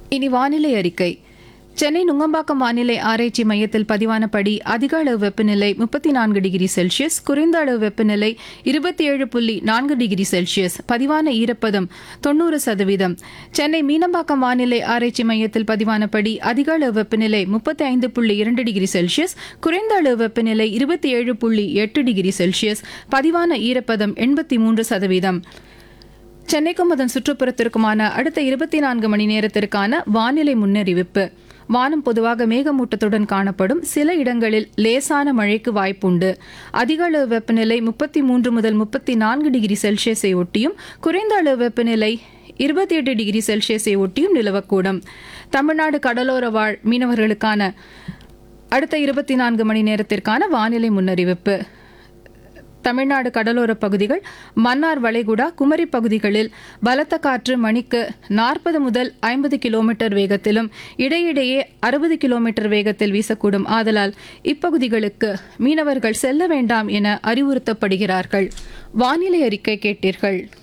இனி வானிலை அறிக்கை சென்னை நுங்கம்பாக்கம் வானிலை ஆராய்ச்சி மையத்தில் பதிவானபடி அதிக அளவு வெப்பநிலை முப்பத்தி நான்கு டிகிரி செல்சியஸ் குறைந்த அளவு வெப்பநிலை இருபத்தி ஏழு புள்ளி நான்கு டிகிரி செல்சியஸ் பதிவான ஈரப்பதம் தொண்ணூறு சதவீதம் சென்னை மீனம்பாக்கம் வானிலை ஆராய்ச்சி மையத்தில் பதிவானபடி அதிக அளவு வெப்பநிலை முப்பத்தி ஐந்து புள்ளி இரண்டு டிகிரி செல்சியஸ் குறைந்த அளவு வெப்பநிலை இருபத்தி ஏழு புள்ளி எட்டு டிகிரி செல்சியஸ் பதிவான ஈரப்பதம் எண்பத்தி மூன்று சதவீதம் சென்னைக்கும் அதன் சுற்றுப்புறத்திற்குமான அடுத்த இருபத்தி நான்கு மணி நேரத்திற்கான வானிலை முன்னறிவிப்பு வானம் பொதுவாக மேகமூட்டத்துடன் காணப்படும் சில இடங்களில் லேசான மழைக்கு வாய்ப்புண்டு அதிக அளவு வெப்பநிலை முப்பத்தி மூன்று முதல் முப்பத்தி நான்கு டிகிரி செல்சியஸை ஒட்டியும் குறைந்த அளவு வெப்பநிலை இருபத்தி எட்டு டிகிரி செல்சியஸை ஒட்டியும் நிலவக்கூடும் தமிழ்நாடு கடலோர வாழ் மீனவர்களுக்கான அடுத்த இருபத்தி நான்கு மணி நேரத்திற்கான வானிலை முன்னறிவிப்பு தமிழ்நாடு கடலோர பகுதிகள் மன்னார் வளைகுடா குமரி பகுதிகளில் பலத்த காற்று மணிக்கு நாற்பது முதல் ஐம்பது கிலோமீட்டர் வேகத்திலும் இடையிடையே அறுபது கிலோமீட்டர் வேகத்தில் வீசக்கூடும் ஆதலால் இப்பகுதிகளுக்கு மீனவர்கள் செல்ல வேண்டாம் என அறிவுறுத்தப்படுகிறார்கள் வானிலை அறிக்கை கேட்டீர்கள்